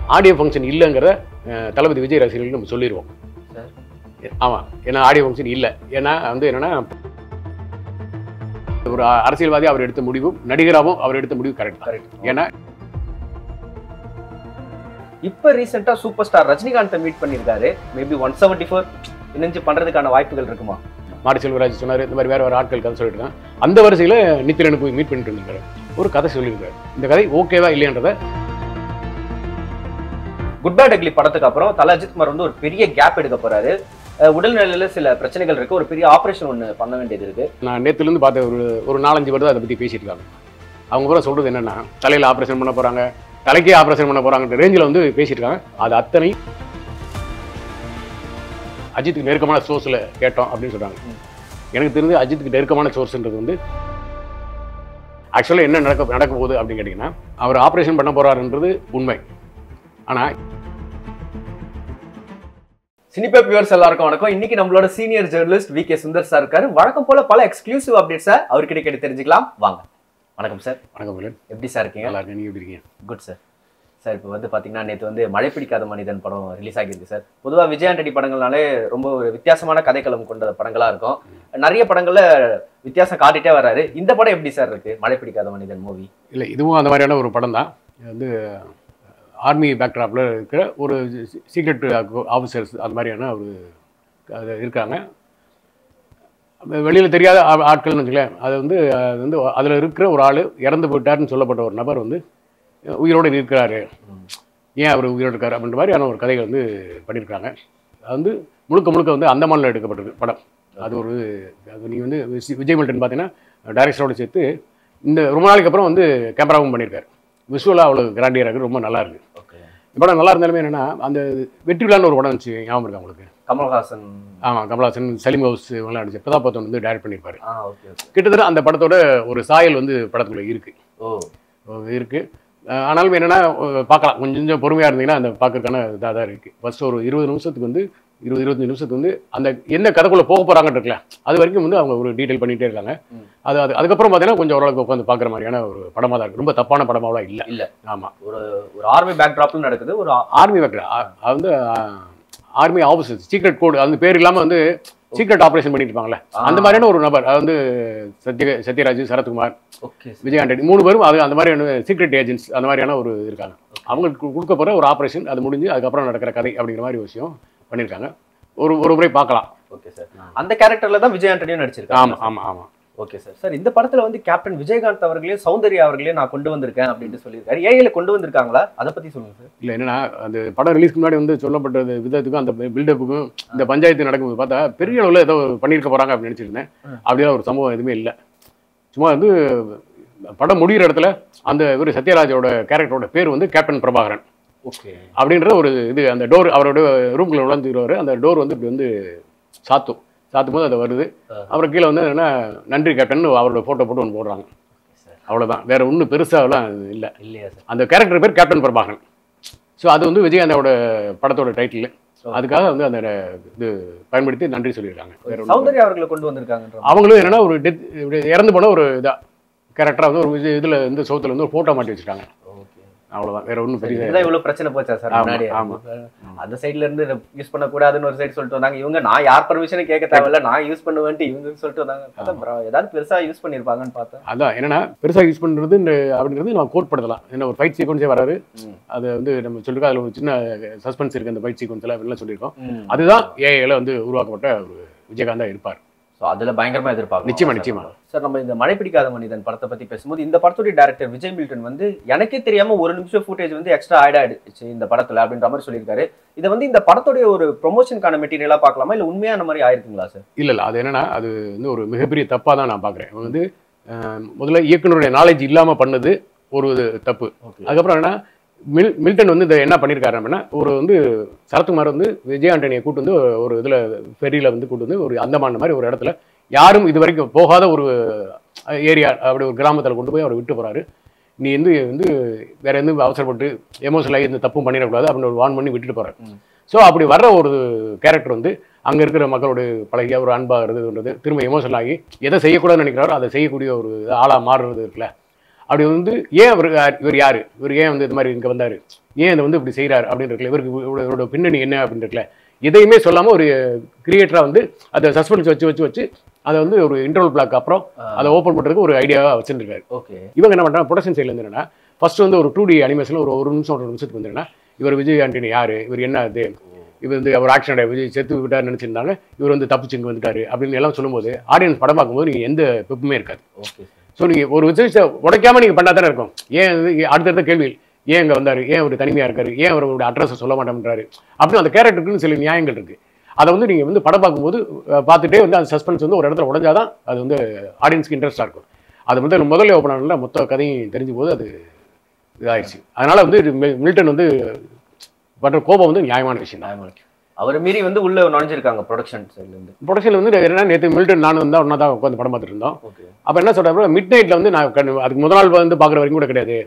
Audio function இல்லைங்கிறத அஹ், தளபதி விஜய் ரசிகர்களுக்கு நம்ம சொல்லிடுவோம் சார் ஆமாம் ஏன்னா ஆடியோ ஃபங்க்ஷன் இல்லை ஏன்னா வந்து என்னன்னா ஒரு அரசியல்வாதி அவர் எடுத்த முடிவும் நடிகராகவும் அவர் எடுத்த முடிவு கரெக்ட் தான் கரெக்ட் ஏன்னா இப்ப ரீசெண்டா சூப்பர் ஸ்டார் ரஜினிகாந்தை மீட் பண்ணிருக்காரு மேபி ஒன் செவன்டி ஃபோர் இணைஞ்சு பண்றதுக்கான வாய்ப்புகள் இருக்குமா மாரி செல்வராஜ் சொன்னார் இந்த மாதிரி வேற வேற ஆட்கள் கதை சொல்லிட்டு இருக்காங்க அந்த வரிசையில் நித்திரனை போய் மீட் பண்ணிட்டு இருந்திருக்காரு ஒரு கதை சொல்லியிருக்காரு இந்த கதை ஓகேவா இல்லையன்றத குட் பேட் அக்லி படத்துக்கு அப்புறம் தல அஜித் குமார் வந்து ஒரு பெரிய கேப் எடுக்க போறாரு அஹ் உடல்நிலையில சில பிரச்சனைகள் இருக்கு ஒரு பெரிய ஆபரேஷன் ஒண்ணு பண்ண வேண்டியது இருக்கு நான் நேற்றுலேருந்து பார்த்த ஒரு ஒரு நாலஞ்சு பேர் தான் அதை பற்றி பேசிட்டு இருக்காங்க அவங்க பூரா சொல்கிறது என்னன்னா தலையில் ஆப்ரேஷன் பண்ண போகிறாங்க தலைக்கே ஆப்ரேஷன் பண்ண போகிறாங்கன்ற ரேஞ்சில் வந்து பேசிட்டு இருக்காங்க அது அத்தனை அஜித்துக்கு நெருக்கமான சோர்ஸில் கேட்டோம் அப்படின்னு சொல்கிறாங்க ம். எனக்கு தெரிஞ்சு அஜித்துக்கு நெருக்கமான சோர்ஸ்ன்றது வந்து ஆக்சுவலாக என்ன நடக்க நடக்க போகுது அப்படின்னு கேட்டிங்கன்னா அவர் ஆப்ரேஷன் பண்ண போகிறாருன்றது உண்மை ஆனால் சினிபே வியூவர்ஸ் எல்லாருக்கும் வணக்கம் இன்னைக்கு நம்மளோட senior journalist V K Sundar sir இருக்காரு வழக்கம் போல பல எக்ஸ்க்ளூசிவ் அப்டேட்ஸை அவர்கிட்ட கேட்டு தெரிஞ்சுக்கலாம் வாங்க வணக்கம் சார் வணக்கம் மிலன் எப்படி சார் இருக்கீங்க நல்லா இருக்கேன் நீங்கள் எப்படி இருக்கீங்க குட் சார் சார் இப்போ வந்து பார்த்தீங்கன்னா நேற்று வந்து மழை பிடிக்காத மனிதன் படம் ரிலீஸ் ஆகியிருக்கு சார் பொதுவாக விஜய் ஆண்டனி படங்கள்னாலே ரொம்ப ஒரு வித்தியாசமான கதைக்களம் கொண்ட படங்களாக இருக்கும் நிறைய படங்கள்ல வித்தியாசம் காட்டிட்டே வர்றாரு இந்த படம் எப்படி சார் இருக்கு மழை பிடிக்காத மனிதன் மூவி இல்லை இதுவும் அந்த மாதிரியான ஒரு படம் தான் இது வந்து ஆர்மி பேக்ட்ராப்பில் இருக்கிற ஒரு சீக்ரெட் ஆஃபீஸர்ஸ் அந்த மாதிரியான ஒரு அது இருக்காங்க வெளியில் தெரியாத ஆ- ஆட்கள்னு வச்சுக்கலேன் அது வந்து அது வந்து அதில் இருக்கிற ஒரு ஆள் இறந்து போயிட்டாருன்னு சொல்லப்பட்ட ஒரு நபர் வந்து உயிரோடு இருக்கிறாரு ஏன் அவர் உயிரோடு இருக்காரு அப்படின்ற மாதிரியான ஒரு கதைகள் வந்து பண்ணியிருக்காங்க அது வந்து முழுக்க முழுக்க வந்து அந்தமானில் எடுக்கப்பட்டது படம் அது ஒரு அது நீங்கள் வந்து வி- விஜய் மில்டன் பார்த்தீங்கன்னா டைரக்டரோடு சேர்த்து இந்த ரொம்ப நாளைக்கு அப்புறம் வந்து கேமராவும் பண்ணியிருக்காரு விஷுவலாக அவ்வளோ கிராண்டியாக இருக்குது ரொம்ப நல்லா இருக்குது ஓகே இந்த படம் நல்லா இருந்தாலுமே என்னென்னா அந்த வெற்றி விழான்னு ஒரு படம் இருந்துச்சு ஞாபகம் இருக்கா உங்களுக்கு கமல்ஹாசன் ஆமாம் கமலாசன் சலீம் ஹவுஸ் இவங்களாம் நடிச்சு பிரதாபத்தன் வந்து டைரக்ட் பண்ணியிருப்பாரு ஆ ஓகே ஓகே கிட்டத்தட்ட அந்த படத்தோட ஒரு சாயல் வந்து படத்துக்குள்ள இருக்குது ஓ இருக்குது ஆனாலும் என்னென்னா பார்க்கலாம் கொஞ்சம் கொஞ்சம் பொறுமையாக இருந்தீங்கன்னா அந்த பார்க்கறதுக்கான இதாக தான் இருக்குது ஃபஸ்ட் ஒரு இருபது நிமிஷத்துக்கு வந்து இருபது இருபத்தஞ்சு நிமிஷத்துக்கு வந்து அந்த என்ன கதைக்குள்ளே போக போகிறாங்கன்னு இருக்குல்ல அது வரைக்கும் வந்து அவங்க ஒரு டீட்டெயில் பண்ணிகிட்டே இருக்காங்க ம். அது அது அதுக்கப்புறம் பார்த்தீங்கன்னா கொஞ்சம் ஓரளவுக்கு உட்காந்து பார்க்குற மாதிரியான ஒரு படமாக தான் இருக்குது ரொம்ப தப்பான படமாவெலாம் இல்லை இல்ல. ஆமாம் ஒரு ஒரு ஆர்மி பேக்ட்ராப்ல நடக்குது ஒரு ஆ- ஆர்மி வெக்டர் அது வந்து ஆர்மி ஆஃபீஸர் சீக்ரெட் கோடு அந்த பேர் இல்லாமல் வந்து சீக்ரெட் ஆப்ரேஷன் பண்ணிட்டு இருப்பாங்களே அந்த மாதிரியான ஒரு நபர் அது வந்து சத்ய சத்யராஜ் சரத்குமார் ஓகே விஜய் ஆண்டனி மூணு பேரும் அது அந்த மாதிரியான சீக்ரெட் ஏஜென்ட்ஸ் அந்த மாதிரியான ஒரு இருக்காங்க அவங்களுக்கு கு- கொடுக்க போகிற ஒரு ஆப்ரேஷன் அது முடிஞ்சு அதுக்கப்புறம் நடக்கிற கதை அப்படிங்கிற மாதிரி ஒரு விஷயம் பண்ணியிருக்காங்க ஒரு ஒரு முறை பார்க்கலாம் ஓகே சார் அந்த கேரக்டர்ல தான் விஜய் ஆண்டனியும் நடிச்சிருக்காங்க ஆமாம் ஆமாம் ஆமாம் ஓகே சார் சார் இந்த படத்துல வந்து கேப்டன் விஜயகாந்த் அவர்களையும் சௌந்தர்யா அவர்களையும் நான் கொண்டு வந்திருக்கேன் அப்படின்ட்டு சொல்லியிருக்காரு ஏஐல கொண்டு வந்திருக்காங்களா அதை பத்தி சொல்லுங்க சார் இல்லை என்னன்னா அந்த படம் ரிலீஸ்க்கு முன்னாடி வந்து சொல்லப்பட்டது விதத்துக்கும் அந்த பில்டப்புக்கும் இந்த பஞ்சாயத்து நடக்கும்போது பார்த்தா பெரிய அளவில் ஏதோ பண்ணியிருக்க போகிறாங்க அப்படின்னு நினச்சிருந்தேன் ம். அப்படியே ஒரு சம்பவம் எதுவுமே இல்லை சும்மா வந்து படம் முடிகிற இடத்துல அந்த இவர் சத்யராஜோட கேரக்டரோட பேர் வந்து கேப்டன் பிரபாகரன் ஓகே அப்படின்ற ஒரு இது அந்த டோர் அவரோட ரூம்குள்ள நுழைஞ்சிருவாரு அந்த டோர் வந்து இப்படி வந்து சாத்தும் சாத்தும் போது அது வருது ஆ. அப்புறம் கீழே வந்து என்ன நன்றி கேப்டன் அவரோட ஃபோட்டோ போட்டு ஒன்று போடுறாங்க சார் அவ்வளோதான் வேற ஒன்றும் பெருசாகலாம் இல்லை இல்லையா சார் அந்த கேரக்டர் பேர் கேப்டன் பிரபாகரன் ஸோ அது வந்து விஜயகாந்தோட படத்தோட டைட்டில் ஓ. அதுக்காக வந்து அந்த இது பயன்படுத்தி நன்றி சொல்லியிருக்காங்க வேற ஒண்ணும் சௌந்தர்யா அவர்களை கொண்டு வந்திருக்காங்கன்ற அவங்களும் என்னன்னா ஒரு டெத் இறந்து போன ஒரு இதா கேரக்டராக வந்து ஒரு இதில் வந்து சோத்துல வந்து ஒரு ஃபோட்டோ மாட்டி வச்சிருக்காங்க ஓகே அவ்வளோதான் வேற ஒன்றும் பெரிய இதுதான் இவ்வளவு பிரச்சனை போச்சா சார் ஆமா, முன்னாடி ஆமா. அந்த சைடுல இருந்து யூஸ் பண்ணக்கூடாதுன்னு ஒரு சைடு சொல்லிட்டு வந்தாங்க இவங்க நான் யார் பர்மிஷனும் கேட்க தேவையில்ல நான் யூஸ் பண்ணுவேன்ட்டு இவங்க சொல்லிட்டு வந்தாங்க பார்த்தா bro, ஏதாவது பெருசா யூஸ் பண்ணிருப்பாங்கன்னு பார்த்தேன் அதான் என்னன்னா பெருசாக யூஸ் பண்ணுறது இந்த அப்படின்றது நம்ம கோட் படுத்தலாம் என்ன ஒரு ஃபைட் சீக்வன்ஸே வராது ம். அது வந்து நம்ம சொல்லிருக்கோம் அதில் ஒரு சின்ன சஸ்பென்ஸ் இருக்குது அந்த ஃபைட் சீக்வன்ஸில் அப்படிலாம் சொல்லியிருக்கோம் ம். அதுதான் ஏஐல வந்து உருவாக்கப்பட்ட ஒரு விஜயகாந்தா இருப்பார் So, அதுல பயங்கரமா எதிர்பார்க்கலாம் நிச்சயமா, நிச்சயமா. சார் நம்ம இந்த மழை பிடிக்காத மனிதன் படத்தை பத்தி பேசும்போது இந்த படத்துடைய டைரக்டர் விஜய் மில்டன் வந்து எனக்கே தெரியாம ஒரு நிமிஷம் ஃபுட்டேஜ் வந்து எக்ஸ்ட்ரா ஆட் ஆயிடுச்சு இந்த படத்துல அப்படின்ற மாதிரி சொல்லியிருக்காரு இதை வந்து இந்த படத்துடைய ஒரு ப்ரொமோஷனுக்கான மெட்டீரியலா பார்க்கலாமா இல்ல உண்மையான மாதிரி ஆயிருக்குங்களா சார் இல்லை இல்லை அது என்னன்னா அது வந்து ஒரு மிகப்பெரிய தப்பாக தான் நான் பார்க்குறேன் வந்து அஹ், முதல்ல இயக்குனருடைய நாலேஜ் இல்லாமல் பண்ணது ஒரு இது தப்பு ஓகே அதுக்கப்புறம் என்ன மில் மில்டன் வந்து இதை என்ன பண்ணியிருக்காரு அப்படின்னா ஒரு வந்து சரத்குமார் வந்து விஜய் ஆண்டனியை கூட்டு வந்து ஒரு இதில் ஃபெரியில் வந்து கூட்டு வந்து ஒரு அந்தமான மாதிரி ஒரு இடத்துல யாரும் இது வரைக்கும் போகாத ஒரு ஏரியா அப்படி ஒரு கிராமத்தில் கொண்டு போய் அவரை விட்டு போகிறாரு நீ வந்து வந்து வேற எதுவும் அவசரப்பட்டு எமோஷனல் ஆகி இந்த தப்பும் பண்ணிடக்கூடாது அப்படின்னு ஒரு வான் பண்ணி விட்டுட்டு போகிறார் ம். ஸோ அப்படி வர்ற ஒரு கேரக்டர் வந்து அங்கே இருக்கிற மக்களோட பழகிய ஒரு அன்பாகிறதுன்றது திரும்ப எமோஷனல் ஆகி எதை செய்யக்கூடாதுன்னு நினைக்கிறாரோ அதை செய்யக்கூடிய ஒரு ஆளாக மாறுறது இருக்குல்ல அப்படி வந்து ஏன் அவர் இவர் யாரு இவர் ஏன் வந்து இது மாதிரி இங்கே வந்தார் ஏன் இதை வந்து இப்படி செய்கிறார் அப்படின்னு இருக்குல்ல இவருக்கு இவரோட- இவரோட பின்னணி என்ன அப்படின்னு இருக்குல்ல எதையுமே சொல்லாமல் ஒரு கிரியேட்டராக வந்து அதை சஸ்பென்ஸ் வச்சு வச்சு வச்சு அதை வந்து ஒரு இன்டர்வல் பிளாக் அப்புறம் அதை ஓப்பன் பண்ணுறதுக்கு ஒரு ஐடியாவாக வச்சுருக்காரு ஓகே இவங்க என்ன பண்ணுறாங்க ப்ரொடக்ஷன் சைடில் இருந்து என்னன்னா ஃபர்ஸ்ட் வந்து ஒரு டூ டி அனிமேஷனில் ஒரு ஒரு நிமிஷம் ஒரு நிமிஷத்துக்கு வந்து என்னன்னா இவர் விஜய் ஆண்டனி யார் இவர் என்ன இது இவர் வந்து அவர் ஆக்ஷன் விஜய் செத்து விட்டார் நினச்சிருந்தாங்க இவர் வந்து தப்பிச்சு இங்கே வந்துட்டாரு அப்படின்னு எல்லாம் சொல்லும்போது ஆடியன்ஸ் படம் பார்க்கும்போது நீங்கள் எந்த பெப்புமே இருக்காது ஓகே சார் ஸோ நீங்கள் ஒரு விஷயத்தை உடைக்காம நீங்கள் பண்ணா தானே இருக்கும் ஏன் இது அடுத்தடுத்த கேள்வி ஏன் இங்கே வந்தார் ஏன் அவர் தனிமையாக இருக்காரு ஏன் அவரோட அட்ரஸை சொல்ல மாட்டேன்றாரு அப்படின்னு அந்த கேரக்டருக்குன்னு சில நியாயங்கள் இருக்குது அதை வந்து நீங்கள் வந்து படம் பார்க்கும்போது அஹ், பார்த்துட்டே வந்து அந்த சஸ்பென்ஸ் வந்து ஒரு இடத்துல உடைஞ்சாதான் அது வந்து ஆடியன்ஸ்க்கு இன்ட்ரெஸ்டாக இருக்கும் அது வந்து முதல்ல ஓப்பன் ஆனல மொத்த கதையும் தெரிஞ்ச போது அது இதாயிடுச்சு அதனால வந்து இது மில்- மில்டன் வந்து பண்ற கோபம் வந்து நியாயமான விஷயம் தான் நியாயமா இருக்கு. அவரை மீறி வந்து உள்ள நுழைஞ்சிருக்காங்க ப்ரொடக்ஷன் சைட்ல இருந்து ப்ரொடக்ஷனில் வந்து என்ன நேற்று மில்டன் நானும் வந்து ஒன்றா தான் உட்காந்து படம் பார்த்துட்டு இருந்தோம் ஓகே அப்போ என்ன சொல்கிறாரு மிட் நைட்டில் வந்து நான் கண்ணு- அதுக்கு முதல் நாள் வந்து பார்க்குற வரைக்கும் கூட கிடையாது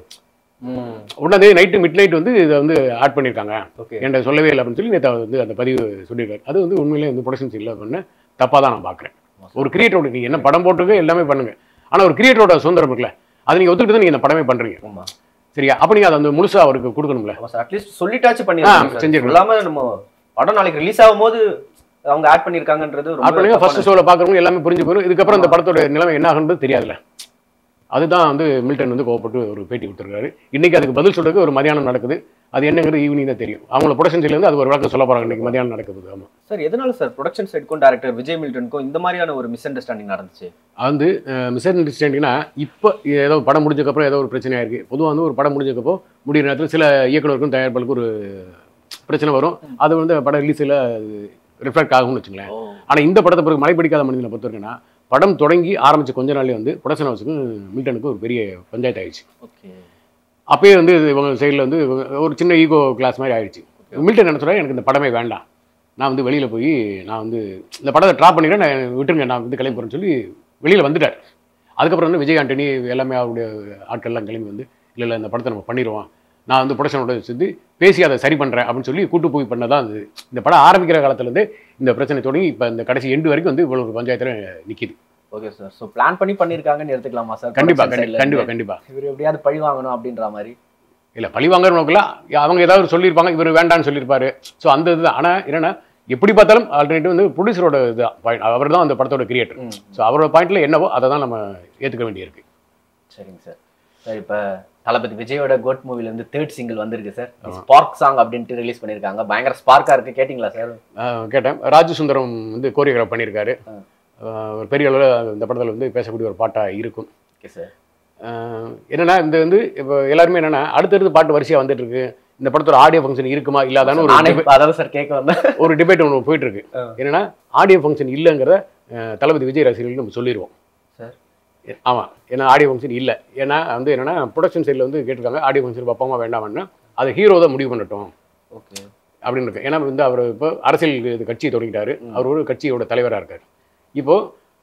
ம் உடனே நைட்டு மிட் நைட் வந்து இதை வந்து ஆட் பண்ணியிருக்காங்க ஓகே என்கிட்ட சொல்லவே இல்லை அப்படின்னு சொல்லி நேற்று வந்து அந்த பதிவு சொல்லியிருக்காரு அது வந்து உண்மையிலே வந்து ப்ரொடக்ஷன் சைடில் பண்ண தப்பாக தான் நான் பார்க்குறேன் ஒரு கிரியேட்டரோட நீங்கள் என்ன படம் போட்டுருக்க எல்லாமே பண்ணுங்க ஆனால் ஒரு கிரியேட்டரோட சுதந்திரம் இருக்குல்ல அதை நீங்கள் ஒத்துக்கிட்டு தான் நீங்கள் இந்த படமே பண்ணுறீங்க ஆமா சரியா அப்போ நீங்கள் அதை வந்து முழுசாக அவருக்கு கொடுக்கணும்ல ஆமா சார் அட்லீஸ்ட் சொல்லிட்டாச்சு ஆ, பண்ணிருக்காங்க சார் செஞ்சிருக்கணும். இல்லாம நம்ம படம் நாளைக்கு ரிலீஸ் ஆகும்போது அவங்க ஆட் பண்ணிருக்காங்கன்றது ஆட் பண்ணுங்க ரொம்ப ஃபர்ஸ்ட் ஷோவில் பார்க்குறவங்க எல்லாமே புரிஞ்சு போயிடும் இதுக்கப்புறம் இந்த படத்தோட நிலைமை என்ன ஆகுன்றது தெரியாதுல்ல அதுதான் வந்து மில்டன் வந்து கோவப்பட்டு ஒரு பேட்டி கொடுத்துருக்காரு இன்னைக்கு அதுக்கு பதில் சொல்றதுக்கு ஒரு மதியானம் நடக்குது அது என்னங்கிறது ஈவினிங் தான் தெரியும் அவங்கள ப்ரொடக்ஷன் சைட்லேருந்து அது ஒரு விளக்கம் சொல்ல போறாங்க இன்னைக்கு மதியானம் நடக்குது ஆமாம் சார் எதனால சார் ப்ரொடக்ஷன் சைடுக்கும் டேரக்டர் விஜய் மில்டனுக்கும் இந்த மாதிரியான ஒரு மிஸ் அண்டர்ஸ்டாண்டிங் நடந்துச்சு அது வந்து மிஸ் அண்டர்ஸ்டாண்டிங்னா இப்போ ஏதோ படம் முடிஞ்சக்கப்புறம் ஏதோ ஒரு பிரச்சனையாக இருக்குது பொதுவாக வந்து ஒரு படம் முடிஞ்சக்கப்போ முடிகிற நேரத்தில் சில இயக்குனருக்கும் தயாரிப்பாளருக்கும் ஒரு பிரச்சனை வரும் அது வந்து படம் ரிலீஸில் ரிஃப்ளெக்ட் ஆகும்னு வச்சுங்களேன் ஆனால் இந்த படத்தை பிறகு மழை பிடிக்காத மனிதனை பொறுத்த வரைக்கும்னா படம் தொடங்கி ஆரம்பிச்ச கொஞ்ச நாள்லயே வந்து ப்ரொடக்ஷன் ஹவுஸுக்கும் மில்டனுக்கும் ஒரு பெரிய பஞ்சாயத்து ஆயிடுச்சு ஓகே அப்பயே வந்து இது இவங்க சைடில் வந்து ஒரு சின்ன ஈகோ கிளாஸ் மாதிரி ஆயிடுச்சு மில்டன் என்ன சொல்றாரு எனக்கு இந்த படமே வேண்டாம் நான் வந்து வெளியில் போய் நான் வந்து இந்த படத்தை ட்ராப் பண்ணிக்கிறேன் நான் விட்டுருங்க நான் வந்து கிளம்பி போகிறேன்னு சொல்லி வெளியில் வந்துட்டார் அதுக்கப்புறம் வந்து விஜய் ஆண்டனி எல்லாமே அவருடைய ஆட்கள்லாம் கிளம்பி வந்து இல்லை இல்லை இந்த படத்தை நம்ம பண்ணிடுவோம் நான் வந்து ப்ரொடக்ஷனோட சேர்ந்து பேசி அதை சரி பண்ணுறேன் அப்படின்னு சொல்லி கூட்டு போய் பண்ணதான் அது இந்த படம் ஆரம்பிக்கிற காலத்துலேருந்து இந்த பிரச்சனை தொடங்கி இப்போ இந்த கடைசி எண்டு வரைக்கும் வந்து இவ்வளோ ஒரு பஞ்சாயத்தில் நிற்கிது ஓகே சார் ஸோ பிளான் பண்ணி பண்ணிருக்காங்கன்னு எடுத்துக்கலாமா சார் கண்டிப்பாக production side ல கண்டிப்பாக இருந்து? கண்டிப்பாக இவர் எப்படியாவது பழி வாங்கணும் அப்படின்ற மாதிரி இல்லை பழி வாங்குற நோக்கில் அவங்க ஏதாவது சொல்லியிருப்பாங்க இவர் வேண்டாம்னு சொல்லியிருப்பாரு ஸோ அந்த இதுதான் ஆனால் என்னன்னா எப்படி பார்த்தாலும் ஆல்டர்னேட்டிவ் வந்து ப்ரொடியூசரோட இதுதான் பாயிண்ட் அவர் தான் அந்த படத்தோட கிரியேட்டர் ம். ஸோ அவரோட பாயிண்ட்ல என்னவோ அதை தான் நம்ம ஏற்றுக்க வேண்டியிருக்கு சரிங்க சார் சார் இப்போ தளபதி விஜயோட கோட் மூவில இருந்து தேர்ட் சிங்கிள் வந்திருக்கு சார் ஸ்பார்க் சாங் அப்படின்ட்டு ரிலீஸ் பண்ணிருக்காங்க பயங்கர ஸ்பார்க்கா இருக்கு கேட்டிங்களா சார் ஆஹ் கேட்டேன் ராஜு சுந்தரம் வந்து கோரியோகிராஃப் பண்ணியிருக்காரு ஆ. ஆஹ் ஒரு பெரிய அளவில் இந்த படத்தில் வந்து பேசக்கூடிய ஒரு பாட்டாக இருக்கும் ஓகே சார் ஆஹ் என்னன்னா இந்த வந்து இப்போ எல்லாருமே என்னன்னா அடுத்தடுத்து பாட்டு வரிசையாக வந்துட்டு இருக்கு இந்த படத்தோட ஆடியோ ஃபங்க்ஷன் இருக்குமா இல்லாதான்னு ஒரு நானே இப்ப அதான் சார் கேட்க வந்தேன் ஒரு டிபேட் ஒன்று போயிட்டு இருக்கு ஆ. என்னன்னா ஆடியோ ஃபங்க்ஷன் இல்லைங்கிறத அஹ், தளபதி விஜய் ரசிகர்கள் நம்ம சொல்லிடுவோம் சார் ஆமாம் ஏன்னா ஆடியோ ஃபங்க்ஷன் இல்லை ஏன்னா வந்து என்னன்னா ப்ரொடக்ஷன் சைடில் வந்து கேட்டிருக்காங்க ஆடியோ ஃபங்க்ஷன் பப்பாமா வேண்டாம்னா அது ஹீரோ தான் முடிவு பண்ணட்டும் ஓகே அப்படின்னு இருக்கு ஏன்னா வந்து அவர் இப்போ அரசியல் இது கட்சி தொடங்கிட்டாரு அவர் ஒரு கட்சியோட தலைவராக இருக்கார் இப்போ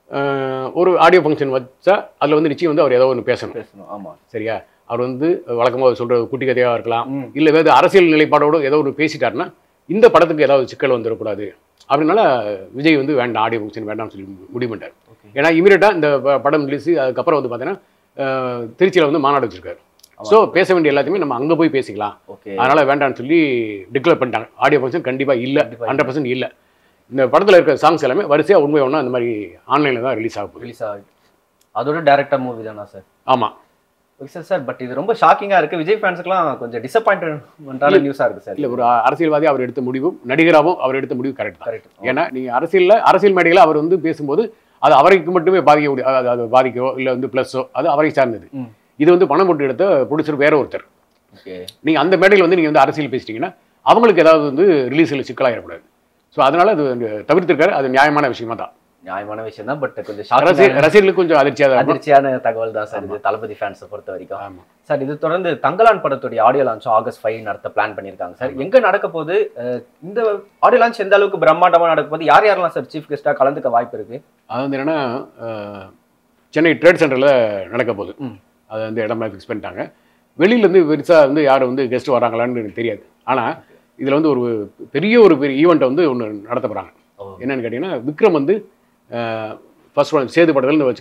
அஹ், ஒரு ஆடியோ ஃபங்க்ஷன் வச்சா அதில் வந்து நிச்சயம் வந்து அவர் ஏதோ ஒன்று பேசணும் பேசணும் ஆமா சரியா அவர் வந்து வழக்கமாக சொல்கிற குட்டி கதையாக இருக்கலாம் ம். இல்லை வேறு அரசியல் நிலைப்பாடோடு ஏதோ ஒரு பேசிட்டாருன்னா இந்த படத்துக்கு ஏதாவது சிக்கல் வந்துடக்கூடாது அப்படினால விஜய் வந்து வேண்டாம் ஆடியோ ஃபங்க்ஷன் வேண்டாம்னு சொல்லி முடிவு பண்ணிட்டார் ஓகே ஏன்னா இமீடியட்டாக இந்த ப- படம் ரிலீஸ் அதுக்கப்புறம் வந்து பார்த்தீங்கன்னா திருச்சியில் வந்து மாநாடு வச்சிருக்காரு ஸோ பேச வேண்டிய எல்லாத்தையுமே நம்ம அங்கே போய் பேசிக்கலாம் ஓகே அதனால வேண்டாம்னு சொல்லி டிக்ளேர் பண்ணிட்டாங்க ஆடியோ ஃபங்க்ஷன் கண்டிப்பாக இல்லை கண்டிப்பா ஹண்ட்ரட் பர்சன்ட் இல்லை இந்த படத்தில் இருக்கிற சாங்ஸ் எல்லாமே வரிசையாக உண்மை ஒன்றா அந்த மாதிரி ஆன்லைனில் தான் ரிலீஸ் ஆக போகுது ரிலீஸ் ஆகுது அதோட டேரக்டர் மூவி தானா சார் ஆமாம் ஓகே சார் சார் பட் இது ரொம்ப ஷாக்கிங்கா இருக்கு விஜய் ஃபேன்ஸ்க்குலாம் கொஞ்சம் டிசப்பாயின்மெண்டான நியூஸா இருக்கு சார் இல்லை ஒரு அரசியல்வாதி அவர் எடுத்த முடிவும் நடிகராகவும் அவர் எடுத்த முடிவு கரெக்ட் தான் கரெக்ட் ஏன்னா நீங்க அரசியல்ல அரசியல் மேடையில் அவர் வந்து பேசும்போது அது அவருக்கு மட்டுமே பாதிக்க முடியும் அது அது பாதிக்கவோ இல்லை வந்து ப்ளஸ்ஸோ அது அவரை சார்ந்தது ம். இது வந்து பணம் போட்டு எடுத்த ப்ரொடியூசர் வேற ஒருத்தர் ஓகே நீங்க அந்த மேடையில் வந்து நீங்க வந்து அரசியல் பேசிட்டீங்கன்னா அவங்களுக்கு ஏதாவது வந்து ரிலீஸில் சிக்கலாயிடக்கூடாது ஸோ அதனால அது வந்து தவிர்த்திருக்காரு அது நியாயமான விஷயமா தான் நியாயமான விஷயம் தான் பட் கொஞ்சம் ரசிகர் ஷாக்கிங் ரசிகர்களுக்கு கொஞ்சம் அதிர்ச்சியாக தான் இருக்கும் அதிர்ச்சியான தகவல் தான் சார் இது தளபதி ஃபேன்ஸை பொறுத்த வரைக்கும் ஆமா சார் இது தொடர்ந்து தங்கலான் படத்துடைய ஆடியோ லான்ச் ஆகஸ்ட் ஃபைவ் நடத்த பிளான் பண்ணியிருக்காங்க சார் எங்க நடக்க போகுது அஹ், இந்த ஆடியோ லான்ச் எந்த அளவுக்கு பிரம்மாண்டமா நடக்க போகுது யார் யாரெல்லாம் சார் சீஃப் கெஸ்டா கலந்துக்க வாய்ப்பு இருக்கு அது வந்து என்னன்னா அஹ், சென்னை ட்ரேட் சென்டரில் நடக்க போகுது ம். அது வந்து இடமா ஃபிக்ஸ் பண்ணிட்டாங்க வெளியிலேருந்து பெருசாக வந்து யார் வந்து கெஸ்ட் வராங்களான்னு எனக்கு தெரியாது ஆனால் இதில் வந்து ஒரு பெரிய ஒரு பெரிய ஈவெண்ட்டை வந்து ஒன்று நடத்த போகிறாங்க ஓ. என்னன்னு கேட்டிங்கன்னா விக்ரம் வந்து ஃபர்ஸ்ட் ஒன் சேது படத்துலேருந்து வச்சுக்கலாம்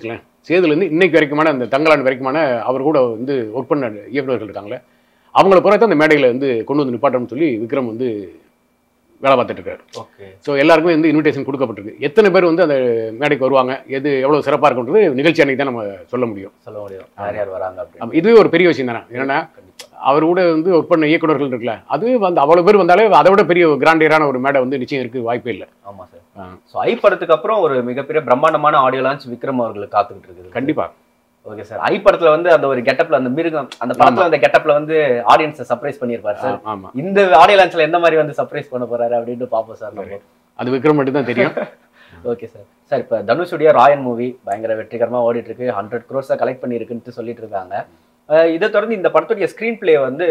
சேதுலேருந்து இன்னைக்கு வரைக்குமான அந்த தங்கலான் வரைக்குமான அவர் கூட வந்து ஒர்க் பண்ண இயக்குநர்கள் இருக்காங்களே அவங்கள பிறகு அந்த மேடையில் வந்து கொண்டு வந்து நிப்பாட்டணும்னு சொல்லி விக்ரம் வந்து வேலை பார்த்துட்டு இருக்காரு ஓகே ஸோ எல்லாருக்குமே வந்து இன்விடேஷன் கொடுக்கப்பட்டிருக்கு எத்தனை பேர் வந்து அந்த மேடைக்கு வருவாங்க எது எவ்வளோ சிறப்பாக இருக்குன்றது நிகழ்ச்சி அன்னைக்கு தான் நம்ம சொல்ல முடியும் சொல்ல முடியும் யார் யார் வராங்க அப்படின்னு அப்ப இதுவே ஒரு பெரிய விஷயம் தானே என்னன்னா கண்டிப்பா அவர் கூட வந்து ஒர்க் பண்ண இயக்குநர்கள் இருக்குல்ல அது வந்து அவ்வளோ பேர் வந்தாலே அதை விட பெரிய கிராண்டியரான ஒரு மேடை வந்து நிச்சயம் இருக்கு வாய்ப்பே இல்லை ஆமா சார் ஆ. ஸோ ஐ படத்துக்கு அப்புறம் ஒரு மிகப்பெரிய பிரம்மாண்டமான ஆடியோ லான்ச் விக்ரம் அவர்களுக்கு காத்துக்கிட்டு இருக்குது கண்டிப்பா ஓகே சார் ஐ படத்துல வந்து அந்த ஒரு கெட்டப்ல அந்த மிருகம் அந்த படத்துல அந்த கெட்டப்ல வந்து ஆடியன்ஸை சர்ப்ரைஸ் பண்ணியிருப்பாரு சார் ஆ- ஆமா இந்த ஆடியோ லான்ச்ல எந்த மாதிரி வந்து சர்ப்ரைஸ் பண்ண போறாரு அப்படின்னு பாப்போம் சார் நம்ம அது விக்ரம் மட்டும் தான் தெரியும் ஓகே சார் சார் இப்போ தனுஷுடைய ராயன் மூவி பயங்கர வெற்றிகரமா ஓடிட்டு இருக்கு ஹண்ட்ரட் க்ரோர்ஸை கலெக்ட் பண்ணியிருக்குன்ட்டு சொல்லிட்டு இருக்காங்க அஹ் இதை தொடர்ந்து இந்த படத்துடைய ஸ்க்ரீன் பிளே வந்து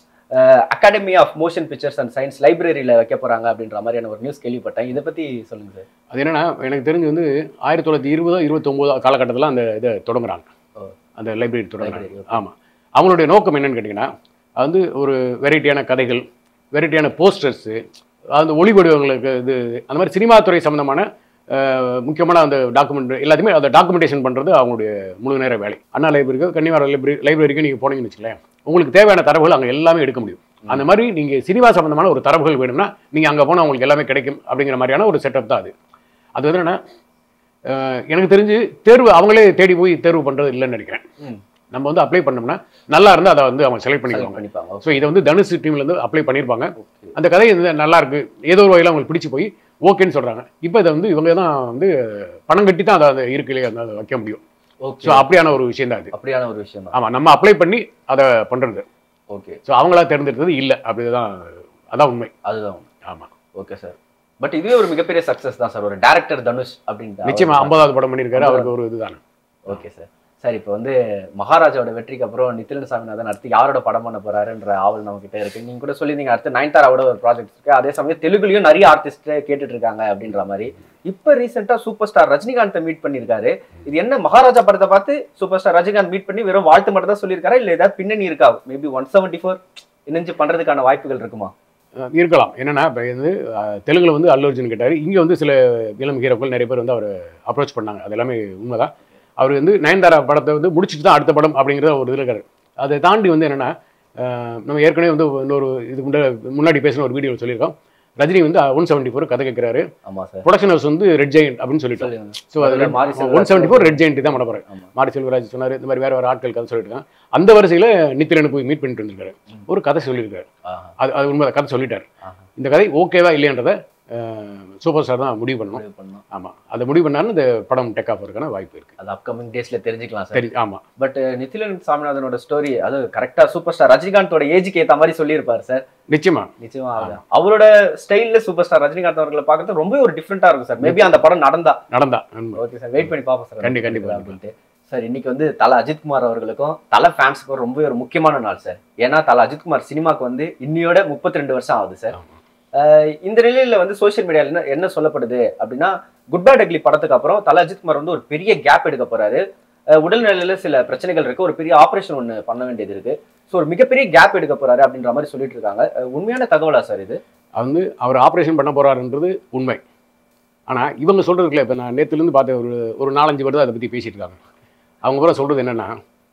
Academy of Motion Pictures and Science லைப்ரரியில வைக்க போறாங்க அப்படின்ற மாதிரியான ஒரு நியூஸ் கேள்விப்பட்டேன் இதை பத்தி சொல்லுங்க சார் அது என்னன்னா எனக்கு தெரிஞ்சு வந்து ஆயிரத்தி தொள்ளாயிரத்தி இருபதோ இருபத்தொம்போதோ காலகட்டத்தில் அந்த இதை தொடங்குறாங்க ஓ. அந்த லைப்ரரி தொடங்குறாங்க Library, ஆமாம் அவங்களுடைய நோக்கம் என்னன்னு கேட்டிங்கன்னா அது வந்து ஒரு வெரைட்டியான கதைகள் வெரைட்டியான போஸ்டர்ஸு அந்த ஒளி வடிவங்களுக்கு இது அந்த மாதிரி சினிமா துறை சம்மந்தமான அஹ், முக்கியமான அந்த டாக்குமெண்ட் எல்லாத்தையுமே அந்த டாக்குமெண்டேஷன் பண்ணுறது அவங்களுடைய முழு நேர வேலை அண்ணா லைப்ரரிக்கு கன்னிவார லைப்ரரி லைப்ரரிக்கு நீங்கள் போனீங்கன்னு வச்சுக்கலேன் உங்களுக்கு தேவையான தரவுகள் அங்கே எல்லாமே எடுக்க முடியும் அந்த மாதிரி நீங்கள் சினிமா சம்மந்தமான ஒரு தரவுகள் வேணும்னா நீங்கள் அங்கே போனால் உங்களுக்கு எல்லாமே கிடைக்கும் அப்படிங்கிற மாதிரியான ஒரு செட்டப் தான் அது அது வந்து என்னன்னா அஹ், எனக்கு தெரிஞ்சு தேர்வு அவங்களே தேடி போய் தேர்வு பண்ணுறது இல்லைன்னு நினைக்கிறேன் ம் நம்ம வந்து அப்ளை பண்ணோம்னா நல்லா இருந்தால் அதை வந்து அவங்க செலக்ட் பண்ணிக்குவாங்க பண்ணிப்பாங்க ஸோ இதை வந்து தனுஷ் டீம்லேருந்து அப்ளை பண்ணியிருப்பாங்க ஓகே அந்த கதை வந்து நல்லா இருக்கு ஏதோ ஒரு வகையில் அவங்களுக்கு பிடிச்சி போய் ஓகேன்னு சொல்கிறாங்க இப்போ இதை வந்து இவங்க தான் வந்து பணம் கட்டி தான் அதை அதை இருக்கு இல்லையா அதை அதை வைக்க முடியும் ஓகே ஸோ அப்படியான ஒரு விஷயம் தான் இது அப்படியான ஒரு விஷயம் தான் ஆமாம் நம்ம அப்ளை பண்ணி அதை பண்ணுறது ஓகே ஸோ அவங்களா தேர்ந்தெடுத்தது இல்லை அப்படிதான் அதான் உண்மை அதுதான் ஆமாம் ஓகே சார் பட் இதுவே ஒரு மிகப்பெரிய சக்சஸ் தான் சார் ஒரு டேரக்டர் தனுஷ் அப்படின்ட்டு நிச்சயமா ஐம்பதாவது படம் பண்ணியிருக்காரு அவருக்கு ஒரு இதுதானே ஓகே சார் சார் இப்போ வந்து மகாராஜாவோட வெற்றிக்கு அப்புறம் நித்திலன் சாமிநாதன் அடுத்து யாரோட படம் பண்ண போறாருன்ற ஆவல் நம்ம கிட்ட இருக்கு நீங்க கூட சொல்லியிருந்தீங்க அடுத்து நயன்தாராவோட ஒரு ப்ராஜெக்ட் இருக்கு அதே சமயம் தெலுங்குலயும் நிறைய ஆர்டிஸ்ட் கேட்டுட்டு இருக்காங்க அப்படின்ற மாதிரி இப்போ ரீசெண்டா சூப்பர் ஸ்டார் ரஜினிகாந்தை மீட் பண்ணியிருக்காரு இது என்ன மகாராஜா படத்தை பார்த்து சூப்பர் ஸ்டார் ரஜினிகாந்த் மீட் பண்ணி வெறும் வாழ்த்து மட்டும் தான் சொல்லியிருக்காரா இல்ல ஏதாவது பின்னணி இருக்கா மேபி ஒன் செவன்டி ஃபோர் இணைஞ்சு பண்றதுக்கான வாய்ப்புகள் இருக்குமா அஹ் இருக்கலாம் என்னன்னா இப்போ வந்து அஹ், தெலுங்குல வந்து அல்லு அர்ஜுன் கேட்டார் இங்கே வந்து சில இளம் ஹீரோக்கள் நிறைய பேர் வந்து அவர் அப்ரோச் பண்ணாங்க அது எல்லாமே உண்மைதான் அவர் வந்து நயன்தாரா படத்தை வந்து முடிச்சுட்டு தான் அடுத்த படம் அப்படிங்கிற ஒரு இதில் இருக்காரு அதை தாண்டி வந்து என்னன்னா அஹ், நம்ம ஏற்கனவே வந்து இன்னொரு இதுக்கு முன்னாடி முன்னாடி பேசின ஒரு வீடியோ சொல்லியிருக்கோம் ரஜினி வந்து ஒன் செவன்ட்டி ஃபோர் கதை கேட்குறாரு ஆமா சார் ப்ரொடக்ஷன் ஹவுஸ் வந்து ரெட் ஜெயின் அப்படின்னு சொல்லிட்டோம் சொல்லுங்க ஸோ அது Mari Selvaraj one seventy four Red Giant தான் பண்ண போகிறேன் ஆமா. மாரி செல்வராஜ் சொன்னார் இந்த மாதிரி வேற வேறு ஆட்கள் கதை சொல்லியிருக்காங்க அந்த வரிசையில் நித்திரனை போய் மீட் பண்ணிட்டு வந்திருக்காரு ஒரு கதை சொல்லியிருக்காரு ஆஹா, அது அது உண்மை கதை சொல்லிட்டார் ஆஹா. இந்த கதை ஓகேவா இல்லையன்றதை சூப்பர் ஸ்டார் தான் முடிவு பண்ணணும் முடிவு பண்ணோம். ஆமாம் அதை முடிவு பண்ணாலும் இந்த படம் டேக் ஆஃப் இருக்கான வாய்ப்பு இருக்கு அது அப்கமிங் டேஸ்ல தெரிஞ்சுக்கலாம் சார் சரி ஆமாம் பட் நித்திலன் சாமிநாதனோட ஸ்டோரி அது கரெக்டா சூப்பர் ஸ்டார் ரஜினிகாந்தோட ஏஜுக்கு ஏத்த மாதிரி சொல்லியிருப்பாரு சார் நிச்சயமா நிச்சயமா அது. அவரோட ஸ்டைல்ல சூப்பர் ஸ்டார் ரஜினிகாந்த் அவர்களை பார்க்கறது ரொம்ப ஒரு டிஃப்ரெண்டா இருக்கும் சார் மேபி அந்த படம் நடந்தா நடந்தா உண்மை. ஓகே சார் வெயிட் பண்ணி பார்ப்போம் சார் கண்டி- கண்டிப்பா, அப்படின்ட்டு சார் இன்னைக்கு வந்து தல அஜித்குமார் அவர்களுக்கும் தல ஃபேன்ஸுக்கும் ரொம்ப ஒரு முக்கியமான நாள் சார் ஏன்னா தல அஜித்குமார் சினிமாக்கு வந்து இன்னியோட முப்பத்தி ரெண்டு வருஷம் ஆகுது சார் ஆமா. அஹ் இந்த நிலையில வந்து சோஷியல் மீடியால என்ன என்ன சொல்லப்படுது அப்படின்னா குட் பேட் அக்லி படத்துக்கு அப்புறம் தல அஜித்குமார் வந்து ஒரு பெரிய கேப் எடுக்க போறாரு அஹ் உடல்நிலையில சில பிரச்சனைகள் இருக்கு ஒரு பெரிய ஆபரேஷன் ஒன்று பண்ண வேண்டியது இருக்கு ஸோ ஒரு மிகப்பெரிய கேப் எடுக்க போறாரு அப்படின்ற மாதிரி சொல்லிட்டு இருக்காங்க அஹ் உண்மையான தகவலா சார் இது அது வந்து அவர் ஆப்ரேஷன் பண்ண போறாருன்றது உண்மை ஆனால் இவங்க சொல்கிறதுக்குல இப்போ நான் நேற்றுலேருந்து பார்த்த ஒரு ஒரு நாலஞ்சு பேர் தான் அதை பற்றி பேசிட்டு இருக்காங்க அவங்க கூட சொல்கிறது என்னென்னா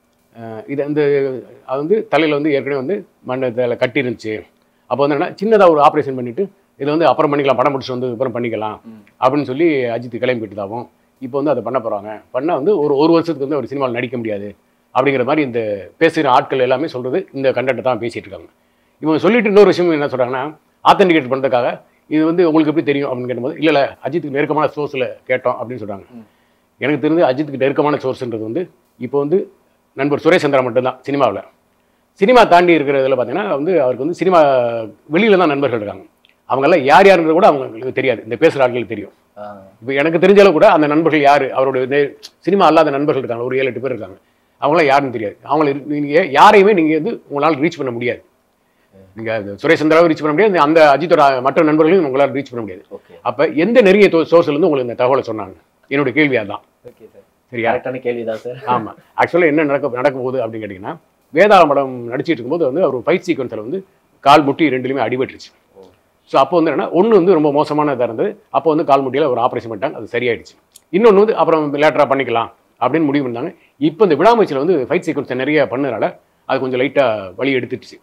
இது இந்த அது வந்து தலையில் வந்து ஏற்கனவே வந்து மண்டத்தில் கட்டி இருந்துச்சு அப்போ வந்து என்னன்னா சின்னதாக ஒரு ஆப்ரேஷன் பண்ணிவிட்டு இதை வந்து அப்புறம் பண்ணிக்கலாம் படம் முடிச்சு வந்து அப்புறம் பண்ணிக்கலாம் ம். அப்படின்னு சொல்லி அஜித் கிளம்பிட்டுதாகவும் இப்போ வந்து அதை பண்ண போகிறாங்க பண்ணால் வந்து ஒரு ஒரு வருஷத்துக்கு வந்து ஒரு சினிமாவில் நடிக்க முடியாது அப்படிங்கிற மாதிரி இந்த பேசுகிற ஆட்கள் எல்லாமே சொல்கிறது இந்த கண்டென்ட்டை தான் பேசிகிட்டு இருக்காங்க இவங்க சொல்லிட்டு இன்னொரு விஷயம் என்ன சொல்கிறாங்கன்னா ஆத்தென்டிகேட் பண்ணுறதுக்காக இது வந்து உங்களுக்கு எப்படி தெரியும் அப்படின்னு கேட்டும்போது இல்லை இல்லை அஜித்துக்கு நெருக்கமான சோர்ஸில் கேட்டோம் அப்படின்னு சொல்கிறாங்க ம். எனக்கு தெரிஞ்சு அஜித்துக்கு நெருக்கமான சோர்ஸ்ன்றது வந்து இப்போ வந்து நண்பர் சுரேஷ் சந்திரா மட்டும்தான் சினிமாவில் சினிமா தாண்டி இருக்கிற இதில் பார்த்தீங்கன்னா வந்து அவருக்கு வந்து சினிமா வெளியில தான் நண்பர்கள் இருக்காங்க அவங்கெல்லாம் யார் யாருன்றது கூட அவங்களுக்கு தெரியாது இந்த பேசுகிற ஆட்களுக்கு தெரியும் அஹ் இப்போ எனக்கு தெரிஞ்ச அளவு கூட அந்த நண்பர்கள் யார் அவருடைய நே- சினிமா அல்லாத நண்பர்கள் இருக்காங்க ஒரு ஏழு எட்டு பேர் இருக்காங்க அவங்களாம் யாருன்னு தெரியாது அவங்கள நீங்கள் யாரையுமே நீங்கள் வந்து உங்களால் ரீச் பண்ண முடியாது நீங்கள் சுரேஷ் சந்திராவை ரீச் பண்ண முடியாது அந்த அஜித்தோட மற்ற நண்பர்களையும் உங்களால் ரீச் பண்ண முடியாது ஓகே அப்போ எந்த நெருங்கிய சோர்ஸ்லேருந்து உங்களுக்கு இந்த தகவலை சொன்னாங்க என்னுடைய கேள்வி அதான் ஓகே சார் சரியா கரெக்டான கேள்விதான் சார் ஆமாம் ஆக்சுவலாக என்ன நடக்க நடக்க போகுது அப்படின்னு கேட்டிங்கன்னா வேதாள படம் நடிச்சிட்டு இருக்கும்போது வந்து அவர் ஃபைட் சீக்வன்ஸில் வந்து கால் முட்டி ரெண்டுலையுமே அடிபட்டுருச்சு ஓ. ஸோ அப்போ வந்து என்னன்னா ஒன்று வந்து ரொம்ப மோசமானதாக இருந்தது அப்போ வந்து கால் முட்டியில் ஒரு ஆப்ரேஷன் பண்ணிட்டாங்க அது சரியாயிடுச்சு இன்னொன்று வந்து அப்புறம் லேட்டராக பண்ணிக்கலாம் அப்படின்னு முடிவு பண்ணாங்க இப்போ இந்த விடாமுயற்சியில் வந்து ஃபைட் சீக்வன்ஸ் நிறைய பண்ணதுனால அது கொஞ்சம் லைட்டாக வழி எடுத்துடுச்சு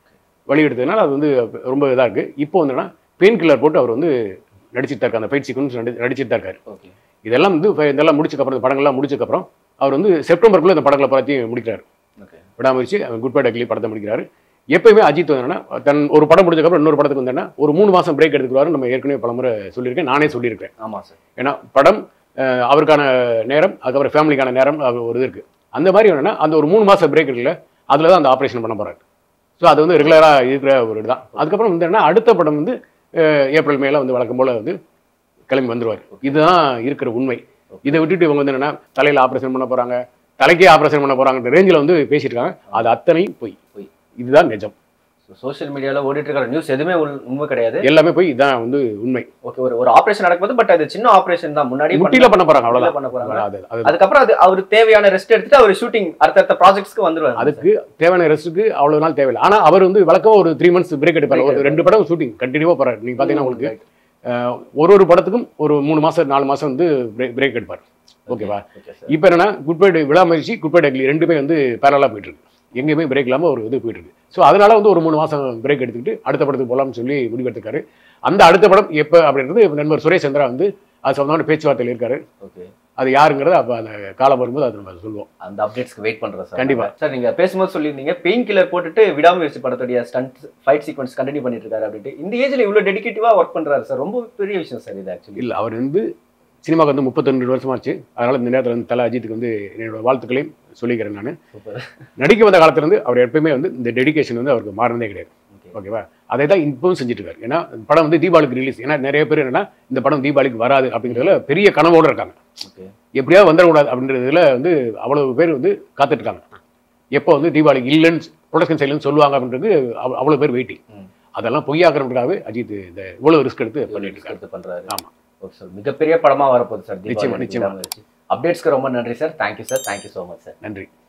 வழி எடுத்ததுனால அது வந்து ரொம்ப இதாக இருக்குது இப்போ வந்து என்னன்னா பெயின் கில்லர் போட்டு அவர் வந்து நடிச்சிட்டு தான் இருக்காரு அந்த ஃபைட் சீக்வன்ஸ் நடிச்சிட்டு தான் இருக்காரு ஓகே இதெல்லாம் வந்து ஃப- இதெல்லாம் முடிச்சக்கப்புறம் இந்த படங்கள்லாம் முடிச்சக்கப்புறம் அவர் வந்து செப்டம்பருக்குள்ளே இந்த படங்களை பார்த்து முடிக்கிறார் ஓகே விடாமுயற்சி குட் பை டக்லி படத்தை முடிக்கிறாரு எப்பயுமே அஜித் வந்து என்னன்னா தன் ஒரு படம் முடிஞ்சக்கப்புறம் இன்னொரு படத்துக்கு வந்தேன்னா ஒரு மூணு மாதம் பிரேக் எடுத்துக்குவாரு நம்ம ஏற்கனவே பலமுறை சொல்லியிருக்கேன் நானே சொல்லியிருக்கேன் ஆமா சார் ஏன்னா படம் அஹ், அவருக்கான நேரம் அதுக்கப்புறம் ஃபேமிலிக்கான நேரம் அது ஒரு இது இருக்குது அந்த மாதிரி என்னன்னா அந்த ஒரு மூணு மாதம் பிரேக் இருக்குல்ல அதில் தான் அந்த ஆப்ரேஷன் பண்ண போகிறாரு ஸோ அது வந்து ரெகுலராக இருக்கிற ஒரு இதுதான் அதுக்கப்புறம் வந்து என்ன அடுத்த படம் வந்து அஹ், ஏப்ரல் மேல வந்து வழக்கம் போல் வந்து கிளம்பி வந்துருவார் இதுதான் இருக்கிற உண்மை இதை விட்டுட்டு இவங்க வந்து என்னன்னா தலையில் ஆப்ரேஷன் பண்ண போகிறாங்க தலைக்கே ஆப்ரேஷன் பண்ண போகிறாங்கன்ற ரேஞ்சில் வந்து பேசிட்டு இருக்காங்க அது அத்தனையும் பொய் பொய். இதுதான் நிஜம் சோஷியல் மீடியால ஓடிட்டு இருக்கிற நியூஸ் எதுவுமே உள்- உண்மை கிடையாது எல்லாமே போய் இதுதான் வந்து உண்மை ஓகே ஒரு ஒரு ஆபரேஷன் நடக்கும்போது பட் அது சின்ன ஆபரேஷன் தான் முன்னாடி முட்டில பண்ண போறாங்க பண்ண அவ்வளவுதான் போறாங்க அது அது அதுக்கப்புறம் அது அவர் தேவையான ரெஸ்ட் எடுத்துட்டு அவர் ஷூட்டிங் அடுத்தடுத்த ப்ராஜெக்ட்ஸ்க்கு வந்துருவாரு அதுக்கு தேவையான ரெஸ்ட்டுக்கு அவ்வளவு நாள் தேவையில்லை ஆனா அவர் வந்து வழக்கம் ஒரு த்ரீ மந்த்ஸ் பிரேக் எடுப்பாரு Break ஒரு ரெண்டு படம் ஷூட்டிங் கண்டினியூவா போறாரு நீங்க பாத்தீங்கன்னா உங்களுக்கு அஹ், ஒரு ஒரு படத்துக்கும் ஒரு மூணு மாசம் நாலு மாசம் வந்து பிரேக் எடுப்பார் ஓகேவா ஓகே சார் இப்போ என்னன்னா குட் பை விழாமரிசி குட் பை டக்லி ரெண்டுமே வந்து பேரலாக போயிட்டு இருக்கு எங்கேயுமே பிரேக் இல்லாமல் ஒரு இது போயிட்டு இருக்கு ஸோ அதனால வந்து ஒரு மூணு மாசம் பிரேக் எடுத்துக்கிட்டு அடுத்த படத்துக்கு போகலாம்னு சொல்லி முடிவெடுத்துருக்காரு அந்த அடுத்த படம் எப்போ அப்படின்றது இப்ப நண்பர் சுரேஷ் சந்திரா வந்து அது சம்பந்தமான பேச்சுவார்த்தையில் இருக்காரு ஓகே அது யாருங்கிறத அப்போ அந்த காலம் வரும்போது அது நம்ம சொல்லுவோம் அந்த அப்டேட்ஸ்க்கு வெயிட் பண்றேன் சார் கண்டிப்பா. சார் நீங்க பேசும்போது சொல்லியிருந்தீங்க பெயின் கில்லர் போட்டுட்டு விடாமுயற்சி படத்துடைய ஸ்டண்ட் ஃபைட் சீக்வன்ஸ் கண்டினியூ பண்ணிட்டு இருக்காரு அப்படின்ட்டு இந்த ஏஜ்ல இவ்வளவு டெடிகேட்டிவா ஒர்க் பண்றாரு சார் ரொம்ப பெரிய விஷயம் சார் இது ஆக்சுவலி இல்லை அவர் வந்து சினிமாவுக்கு வந்து முப்பத்தொன்று வருஷமாச்சு அதனால இந்த நேரத்தில் வந்து தலை அஜித்துக்கு வந்து என்னோட வாழ்த்துக்களையும் சொல்லிக்கிறேன் நான் சூப்பர் நடிக்க வந்த காலத்துலேருந்து அவர் எப்பயுமே வந்து இந்த டெடிகேஷன் வந்து அவருக்கு மாறினதே கிடையாது ஓகே ஓகேவா அதை தான் இப்பவும் செஞ்சுட்டு இருக்காரு ஏன்னா படம் வந்து தீபாவளிக்கு ரிலீஸ் ஏன்னா நிறைய பேர் என்னன்னா இந்த படம் தீபாவளிக்கு வராது அப்படிங்கிறதுல பெரிய கனவோடு இருக்காங்க ஓகே எப்படியாவது வந்துடக்கூடாது அப்படின்றதுல வந்து அவ்வளவு பேர் வந்து காத்துட்டு இருக்காங்க எப்போ வந்து தீபாவளிக்கு இல்லைன்னு ப்ரொடக்ஷன் சைட்லன்னு சொல்லுவாங்க அப்படின்றது அவ்- அவ்வளவு பேர் வெயிட்டிங் ம். அதெல்லாம் பொய்யாக்குறதுக்காகவே அஜித் இந்த இவ்வளவு ரிஸ்க் எடுத்து பண்ணிட்டு இருக்காரு எடுத்து பண்றாரு ஆமா. ஓகே சார் மிகப்பெரிய படமா வரப்போகுது சார் நிச்சயமா, நிச்சயமா. அப்டேட்ஸ்க்கு ரொம்ப நன்றி sir thank you sir thank you so much sir நன்றி